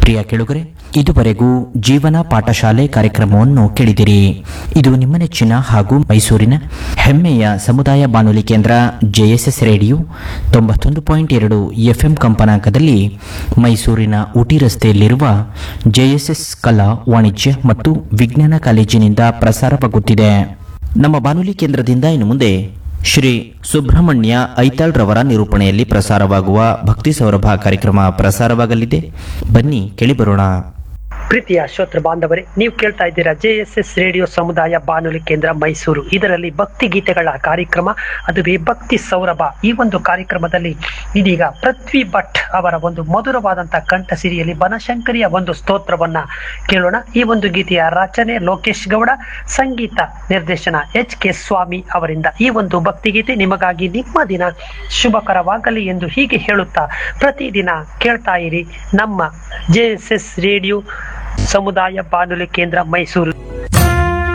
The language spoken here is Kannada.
ಪ್ರಿಯ ಕೆಳುಗರೆ ಇದುವರೆಗೂ ಜೀವನ ಪಾಠಶಾಲೆ ಕಾರ್ಯಕ್ರಮವನ್ನು ಕೇಳಿದಿರಿ ಇದು ನಿಮ್ಮ ನೆಚ್ಚಿನ ಹಾಗೂ ಮೈಸೂರಿನ ಹೆಮ್ಮೆಯ ಸಮುದಾಯ ಬಾನುಲಿ ಕೇಂದ್ರ ಜೆಎಸ್ಎಸ್ ರೇಡಿಯೋ ತೊಂಬತ್ತೊಂದು ಪಾಯಿಂಟ್ ಎರಡು ಎಫ್ಎಂ ಕಂಪನಾಂಕದಲ್ಲಿ ಮೈಸೂರಿನ ಊಟಿ ರಸ್ತೆಯಲ್ಲಿರುವ ಜೆಎಸ್ಎಸ್ ಕಲಾ ವಾಣಿಜ್ಯ ಮತ್ತು ವಿಜ್ಞಾನ ಕಾಲೇಜಿನಿಂದ ಪ್ರಸಾರವಾಗುತ್ತಿದೆ ನಮ್ಮ ಬಾನುಲಿ ಕೇಂದ್ರದಿಂದ ಇನ್ನು ಮುಂದೆ ಶ್ರೀ ಸುಬ್ರಹ್ಮಣ್ಯ ಐತಾಳ್ ರವರ ನಿರೂಪಣೆಯಲ್ಲಿ ಪ್ರಸಾರವಾಗುವ ಭಕ್ತಿ ಸೌರಭ ಕಾರ್ಯಕ್ರಮ ಪ್ರಸಾರವಾಗಲಿದೆ ಬನ್ನಿ ಕೇಳಿಬರೋಣ ಪ್ರೀತಿಯ ಶ್ರೋತೃ ಬಾಂಧವರೇ ನೀವು ಕೇಳ್ತಾ ಇದ್ದೀರಾ ಜೆ ಎಸ್ ಎಸ್ ರೇಡಿಯೋ ಸಮುದಾಯ ಬಾನುಲಿ ಕೇಂದ್ರ ಮೈಸೂರು ಇದರಲ್ಲಿ ಭಕ್ತಿ ಗೀತೆಗಳ ಕಾರ್ಯಕ್ರಮ ಅದುವೇ ಭಕ್ತಿ ಸೌರಭ ಈ ಒಂದು ಕಾರ್ಯಕ್ರಮದಲ್ಲಿ ಇದೀಗ ಪೃಥ್ವಿ ಭಟ್ ಅವರ ಒಂದು ಮಧುರವಾದಂತಹ ಕಂಠ ಸಿರಿಯಲ್ಲಿ ಬನಶಂಕರಿಯ ಒಂದು ಸ್ತೋತ್ರವನ್ನ ಕೇಳೋಣ ಈ ಒಂದು ಗೀತೆಯ ರಚನೆ ಲೋಕೇಶ್ ಗೌಡ ಸಂಗೀತ ನಿರ್ದೇಶನ ಎಚ್ ಕೆ ಸ್ವಾಮಿ ಅವರಿಂದ ಈ ಒಂದು ಭಕ್ತಿ ಗೀತೆ ನಿಮಗಾಗಿ ನಿಮ್ಮ ದಿನ ಶುಭಕರವಾಗಲಿ ಎಂದು ಹೀಗೆ ಹೇಳುತ್ತಾ ಪ್ರತಿದಿನ ಕೇಳ್ತಾ ಇರಿ ನಮ್ಮ ಜೆ ಎಸ್ ಎಸ್ ರೇಡಿಯೋ ಸಮುದಾಯ ಬಾನುಲಿ ಕೇಂದ್ರ ಮೈಸೂರು